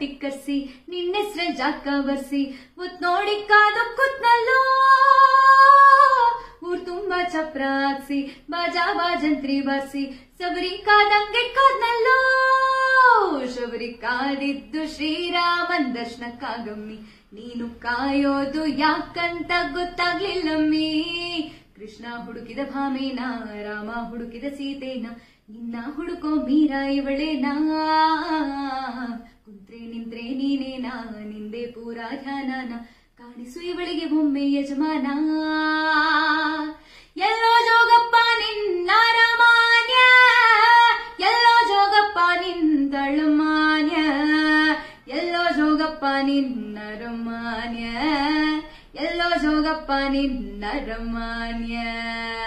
ಪಟ್ಟಿ ಕರ್ಸಿ ನಿನ್ನೆಸ್ರೆ ಜಾಕ ಬರ್ಸಿ ಮುತ್ ನೋಡಿ ಕಾದು ಕೂತ್ನಲ್ಲೋ ಊರ್ ತುಂಬಾ ಚಪ್ರ ಹಾಕ್ಸಿ ಬಾಜಾ ಬಾಜಂತ್ರಿ ಬಾರ್ಸಿ ಸಬರಿ ಕಾದಂಗೆ ಕಾದ್ನಲ್ಲೋ ಶಬರಿ ಕಾದಿದ್ದು ಶ್ರೀರಾಮನ್ ದರ್ಶನಕ್ಕಾಗಮ್ಮಿ ನೀನು ಕಾಯೋದು ಯಾಕಂತ ಗೊತ್ತಾಗ್ಲಿಲ್ಲಮ್ಮಿ ಕೃಷ್ಣ ಹುಡುಕಿದ ಭಾಮೇನ ರಾಮ ಹುಡುಕಿದ ಸೀತೆನ ನಿನ್ನ ಹುಡುಕೋ ಮೀರ ಇವಳೇನಾ ಕುಂತ್ರೆ ನಿಂತ್ರೆ ನೀನೇನಾ ನಿಂದೆ ಪೂರಾ ಧ್ಯಾನನ ಕಾಣಿಸು ಇವಳಿಗೆ ಒಮ್ಮೆ ಯಜಮಾನ ಎಲ್ಲೋ ಜೋಗಪ್ಪ ನಿನ್ನ ರಮಾನ್ಯ ಎಲ್ಲೋ ಜೋಗಪ್ಪ ನಿಂದಳು ಮಾನ್ಯ ಎಲ್ಲೋ ಜೋಗಪ್ಪ ನಿನ್ನ ರಮಾನ್ಯ ಎಲ್ಲೋ ಜೋಗಪ್ಪ ನಿನ್ನ ರಮಾನ್ಯ